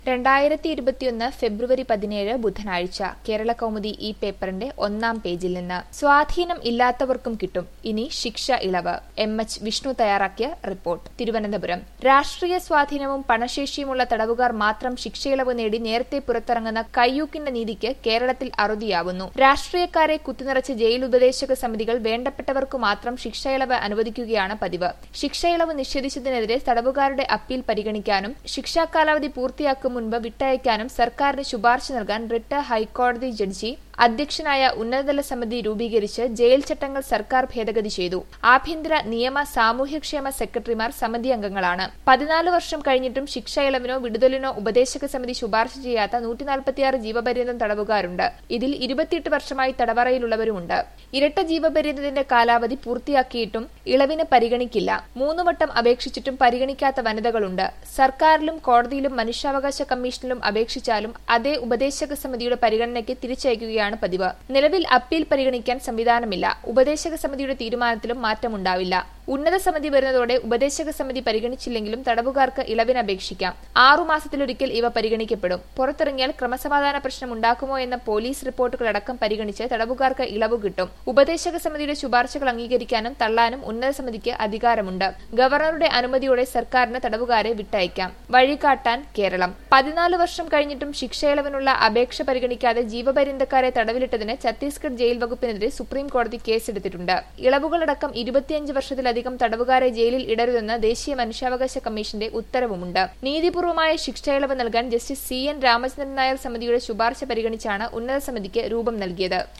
രണ്ടായിരത്തി ഇരുപത്തിയൊന്ന് ഫെബ്രുവരി പതിനേഴ് ബുധനാഴ്ച കേരള കൗമുദി ഈ പേപ്പറിന്റെ ഒന്നാം പേജിൽ നിന്ന് സ്വാധീനം ഇല്ലാത്തവർക്കും കിട്ടും ഇനി ശിക്ഷ ഇളവ് എം എച്ച് വിഷ്ണു തയ്യാറാക്കിയ റിപ്പോർട്ട് തിരുവനന്തപുരം രാഷ്ട്രീയ സ്വാധീനവും പണശേഷിയുമുള്ള തടവുകാർ മാത്രം ശിക്ഷയിളവ് നേടി നേരത്തെ പുറത്തിറങ്ങുന്ന കയ്യൂക്കിന്റെ നീതിക്ക് കേരളത്തിൽ അറുതിയാവുന്നു രാഷ്ട്രീയക്കാരെ കുത്തിനിറച്ച് ജയിൽ ഉപദേശക സമിതികൾ വേണ്ടപ്പെട്ടവർക്കു മാത്രം ശിക്ഷയിളവ് അനുവദിക്കുകയാണ് പതിവ് ശിക്ഷയിളവ് നിഷേധിച്ചതിനെതിരെ തടവുകാരുടെ അപ്പീൽ പരിഗണിക്കാനും ശിക്ഷാ കാലാവധി പൂർത്തിയാക്കും മുൻപ് വിട്ടയക്കാനും സർക്കാരിന് ശുപാർശ നൽകാൻ റിട്ട് ഹൈക്കോടതി ജഡ്ജി അധ്യക്ഷനായ ഉന്നതതല സമിതി രൂപീകരിച്ച് ജയിൽ ചട്ടങ്ങൾ സർക്കാർ ഭേദഗതി ചെയ്തു ആഭ്യന്തര നിയമ സാമൂഹ്യക്ഷേമ സെക്രട്ടറിമാർ സമിതി അംഗങ്ങളാണ് പതിനാല് വർഷം കഴിഞ്ഞിട്ടും ശിക്ഷ ഇളവിനോ വിടുതലിനോ ഉപദേശക സമിതി ശുപാർശ ചെയ്യാത്ത നൂറ്റിനാൽപ്പത്തിയാറ് ജീവപര്യന്തം തടവുകാരുണ്ട് ഇതിൽ ഇരുപത്തിയെട്ട് വർഷമായി തടവറയിലുള്ളവരുമുണ്ട് ഇരട്ട ജീവപര്യന്തത്തിന്റെ കാലാവധി പൂർത്തിയാക്കിയിട്ടും ഇളവിന് പരിഗണിക്കില്ല മൂന്ന് വട്ടം അപേക്ഷിച്ചിട്ടും പരിഗണിക്കാത്ത വനിതകളുണ്ട് സർക്കാരിലും കോടതിയിലും മനുഷ്യാവകാശ കമ്മീഷനിലും അപേക്ഷിച്ചാലും അതേ ഉപദേശക സമിതിയുടെ പരിഗണനയ്ക്ക് തിരിച്ചയക്കുകയാണ് പതിവ് നിലവിൽ അപ്പീൽ പരിഗണിക്കാൻ സംവിധാനമില്ല ഉപദേശക സമിതിയുടെ തീരുമാനത്തിലും മാറ്റമുണ്ടാവില്ല ഉന്നത സമിതി വരുന്നതോടെ ഉപദേശക സമിതി പരിഗണിച്ചില്ലെങ്കിലും തടവുകാർക്ക് ഇളവിന് അപേക്ഷിക്കാം ആറുമാസത്തിലൊരിക്കൽ ഇവ പരിഗണിക്കപ്പെടും പുറത്തിറങ്ങിയാൽ ക്രമസമാധാന പ്രശ്നം ഉണ്ടാക്കുമോ എന്ന പോലീസ് റിപ്പോർട്ടുകളടക്കം പരിഗണിച്ച് തടവുകാർക്ക് ഇളവ് കിട്ടും ഉപദേശക സമിതിയുടെ ശുപാർശകൾ അംഗീകരിക്കാനും തള്ളാനും ഉന്നത സമിതിക്ക് അധികാരമുണ്ട് ഗവർണറുടെ അനുമതിയോടെ സർക്കാരിന് തടവുകാരെ വിട്ടയക്കാം വഴികാട്ടാൻ കേരളം പതിനാല് വർഷം കഴിഞ്ഞിട്ടും ശിക്ഷയിളവിനുള്ള അപേക്ഷ പരിഗണിക്കാതെ ജീവപര്യന്തക്കാരെ തടവിലിട്ടതിന് ഛത്തീസ്ഗഡ് ജയിൽ വകുപ്പിനെതിരെ സുപ്രീം കോടതി കേസെടുത്തിട്ടുണ്ട് ഇളവുകളടക്കം ഇരുപത്തിയഞ്ച് വർഷത്തിലധികം തടവുകാരെ ജയിലിൽ ഇടരുതെന്ന് ദേശീയ മനുഷ്യാവകാശ കമ്മീഷന്റെ ഉത്തരവുമുണ്ട് നീതിപൂർവമായ ശിക്ഷ ഇളവ് നൽകാൻ justice C N Ramachandran Nair സമിതിയുടെ ശുപാർശ പരിഗണിച്ചാണ് ഉന്നത സമിതിക്ക് രൂപം നൽകിയത്